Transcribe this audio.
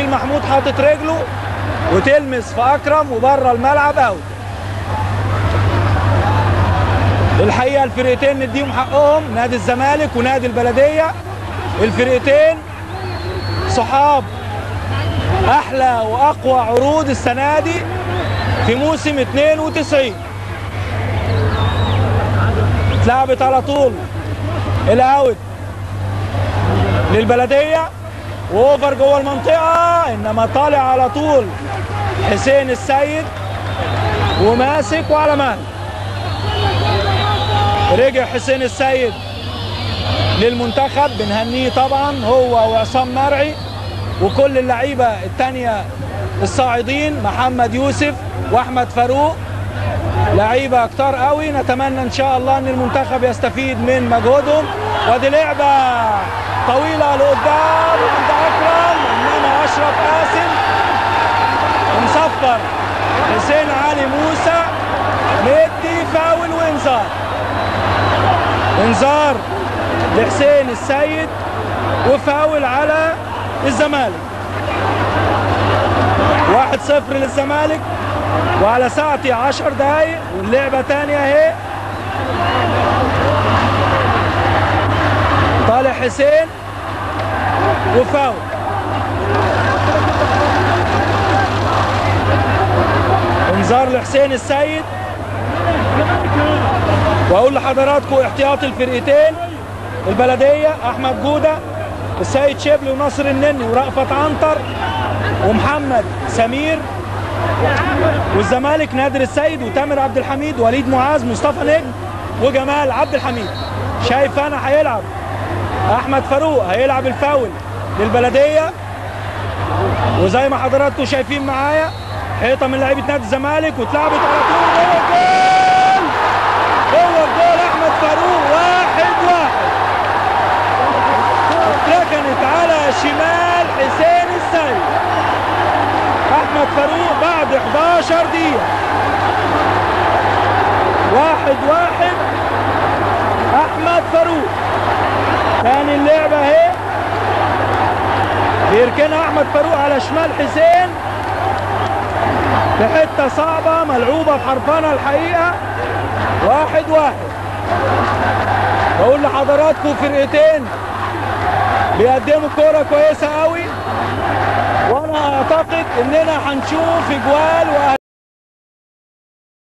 نبيل محمود حاطط رجله وتلمس في اكرم وبره الملعب اوت الحقيقه الفرقتين نديهم حقهم نادي الزمالك ونادي البلديه الفرقتين صحاب احلى واقوى عروض السنه دي في موسم 92 اتلعبت على طول الاوت للبلديه واوفر جوه المنطقه انما طالع على طول حسين السيد وماسك وعلى مهل رجع حسين السيد للمنتخب بنهنيه طبعا هو وعصام مرعي وكل اللعيبه الثانيه الصاعدين محمد يوسف واحمد فاروق لعيبه كتار قوي نتمنى ان شاء الله ان المنتخب يستفيد من مجهودهم وادي لعبه طويله لقدام عند اكرم انما اشرف قاسم مصفر حسين علي موسى مدي فاول وانذار انذار لحسين السيد وفاول على الزمالك واحد صفر للزمالك وعلى ساعتي عشر دقايق واللعبة تانية اهي طالع حسين وفاول انذار لحسين السيد واقول لحضراتكم احتياط الفرقتين البلديه احمد جوده السيد شبلي وناصر النني ورأفت عنتر ومحمد سمير والزمالك نادر السيد وتامر عبد الحميد وليد معاذ مصطفى نجم وجمال عبد الحميد شايف انا هيلعب احمد فاروق هيلعب الفاول للبلديه وزي ما حضراتكم شايفين معايا حيطه من لعيبه نادي الزمالك واتلعبت على طول جوه الجول جوه الجول احمد فاروق واحد واحد اتركنت على شمال حسين السيد احمد فاروق بعد 11 دقيقه واحد واحد احمد فاروق تاني اللعبه اهي بيركنها احمد فاروق على شمال حسين في حته صعبه ملعوبه في حرفانه الحقيقه واحد واحد بقول لحضراتكم فرقتين بيقدموا كوره كويسه قوي وانا اعتقد اننا هنشوف اجوال واهداف